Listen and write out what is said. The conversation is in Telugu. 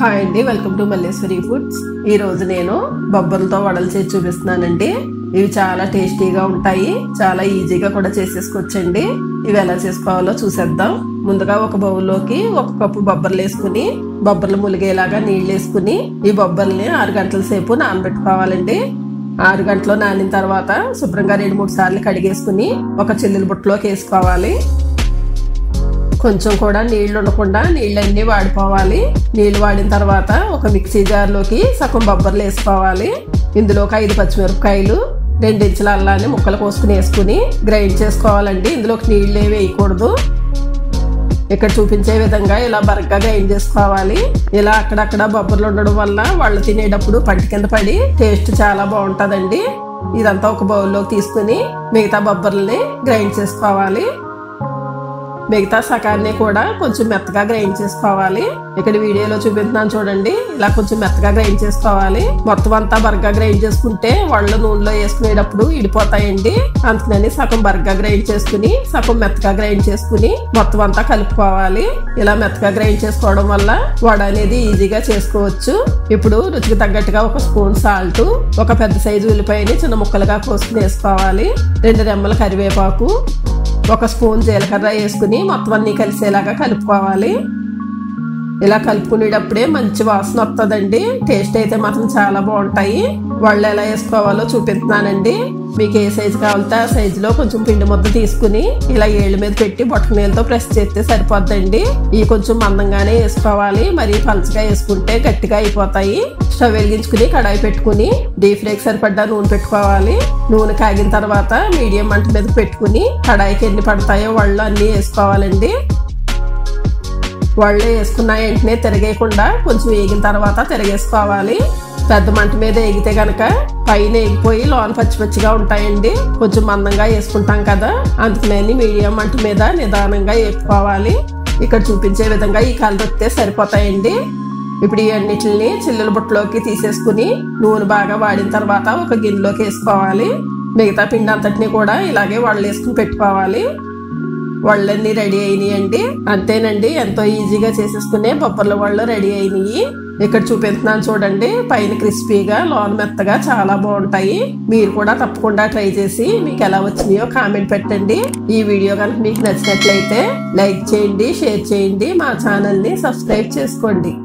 హాయ్ అండి వెల్కమ్ టు మల్లేశ్వరి ఫుడ్స్ ఈ రోజు నేను బొబ్బర్లతో వడలు చేసి చూపిస్తున్నానండి ఇవి చాలా టేస్టీగా ఉంటాయి చాలా ఈజీగా కూడా చేసేసుకోవచ్చండి ఇవి ఎలా చేసుకోవాలో చూసేద్దాం ముందుగా ఒక బౌల్లోకి ఒక కప్పు బొబ్బర్లు వేసుకుని బొబ్బర్లు ములిగేలాగా నీళ్ళు వేసుకుని ఈ బొబ్బర్ని ఆరు గంటల సేపు నానబెట్టుకోవాలండి ఆరు గంటలు నానిన తర్వాత శుభ్రంగా రెండు మూడు సార్లు కడిగేసుకుని ఒక చిల్లుల బుట్టలోకి వేసుకోవాలి కొంచెం కూడా నీళ్లు ఉండకుండా నీళ్ళన్నీ వాడిపోవాలి నీళ్లు వాడిన తర్వాత ఒక మిక్సీ జార్లోకి సగం బొబ్బర్లు వేసుకోవాలి ఇందులోకి ఐదు పచ్చిమిరపకాయలు రెండు ఇంచుల అల్లాన్ని ముక్కలు కోసుకుని వేసుకుని గ్రైండ్ చేసుకోవాలండి ఇందులోకి నీళ్ళు ఏవి వేయకూడదు ఇక్కడ చూపించే విధంగా ఇలా బరగ్గా గ్రైండ్ చేసుకోవాలి ఇలా అక్కడక్కడ బొబ్బర్లు ఉండడం వల్ల వాళ్ళు తినేటప్పుడు పంటి కింద పడి టేస్ట్ చాలా బాగుంటుందండి ఇదంతా ఒక బౌల్లోకి తీసుకుని మిగతా బొబ్బర్లని గ్రైండ్ చేసుకోవాలి మిగతా సకాన్ని కూడా కొంచెం మెత్తగా గ్రైండ్ చేసుకోవాలి ఇక్కడ వీడియోలో చూపిస్తున్నాను చూడండి ఇలా కొంచెం మెత్తగా గ్రైండ్ చేసుకోవాలి మొత్తం అంతా బర్గా గ్రైండ్ చేసుకుంటే వాళ్ళు నూనెలో వేసుకునేటప్పుడు ఇడిపోతాయండి అందుకని సగం బర్గా గ్రైండ్ చేసుకుని సగం మెత్తగా గ్రైండ్ చేసుకుని మొత్తం అంతా కలుపుకోవాలి ఇలా మెత్తగా గ్రైండ్ చేసుకోవడం వల్ల వడ అనేది ఈజీగా చేసుకోవచ్చు ఇప్పుడు రుచికి తగ్గట్టుగా ఒక స్పూన్ సాల్ట్ ఒక పెద్ద సైజు ఉల్లిపాయని చిన్న ముక్కలుగా కోసుకుని వేసుకోవాలి రెండు రెమ్మల కరివేపాకు ఒక స్పూన్ జీలకర్ర వేసుకుని మొత్తం అన్ని కలిసేలాగా కలుపుకోవాలి ఇలా కలుపుకునేటప్పుడే మంచి వాసన వస్తుందండి టేస్ట్ అయితే మాత్రం చాలా బాగుంటాయి వాళ్ళు ఎలా వేసుకోవాలో చూపిస్తున్నానండి మీకు ఏ సైజు కావాలితే ఆ సైజులో కొంచెం పిండి ముద్ద తీసుకుని ఇలా ఏళ్ళ మీద పెట్టి బొట్టనీళ్ళతో ప్రెస్ చేస్తే సరిపోద్దండి ఇవి కొంచెం మందంగానే వేసుకోవాలి మరి పలచగా వేసుకుంటే గట్టిగా అయిపోతాయి స్టవ్ వెలిగించుకుని కడాయి పెట్టుకుని డీప్ ఫ్రైకి సరిపడ్డా నూనె పెట్టుకోవాలి నూనె కాగిన తర్వాత మీడియం మంట మీద పెట్టుకుని కడాయికి ఎన్ని పడతాయో వాళ్ళు అన్నీ వేసుకోవాలండి వాళ్ళు వేసుకున్న వెంటనే తిరగేయకుండా కొంచెం వేగిన తర్వాత తిరగేసుకోవాలి పెద్ద మంట మీద వేగితే గనక పైన ఎగిపోయి లోన పచ్చి పచ్చిగా ఉంటాయండి కొంచెం మందంగా వేసుకుంటాం కదా అందుకని మీడియం మంట మీద నిదానంగా వేపుకోవాలి ఇక్కడ చూపించే విధంగా ఈ కలర్ వస్తే సరిపోతాయండి ఇప్పుడు ఈ అన్నిటిని చిల్లుల బుట్టలోకి తీసేసుకుని నూనె బాగా వాడిన తర్వాత ఒక గిన్నెలోకి వేసుకోవాలి మిగతా పిండి అంతటిని కూడా ఇలాగే వాళ్ళు వేసుకుని పెట్టుకోవాలి వాళ్ళన్నీ రెడీ అయినాయండి అంతేనండి ఎంతో ఈజీగా చేసేసుకునే బొబ్బర్ల వాళ్ళు రెడీ అయినాయి ఇక్కడ చూపిస్తున్నాను చూడండి పైన క్రిస్పీగా లోన్ మెత్తగా చాలా బాగుంటాయి మీరు కూడా తప్పకుండా ట్రై చేసి మీకు ఎలా వచ్చినాయో కామెంట్ పెట్టండి ఈ వీడియో కనుక మీకు నచ్చినట్లయితే లైక్ చేయండి షేర్ చేయండి మా ఛానల్ని సబ్స్క్రైబ్ చేసుకోండి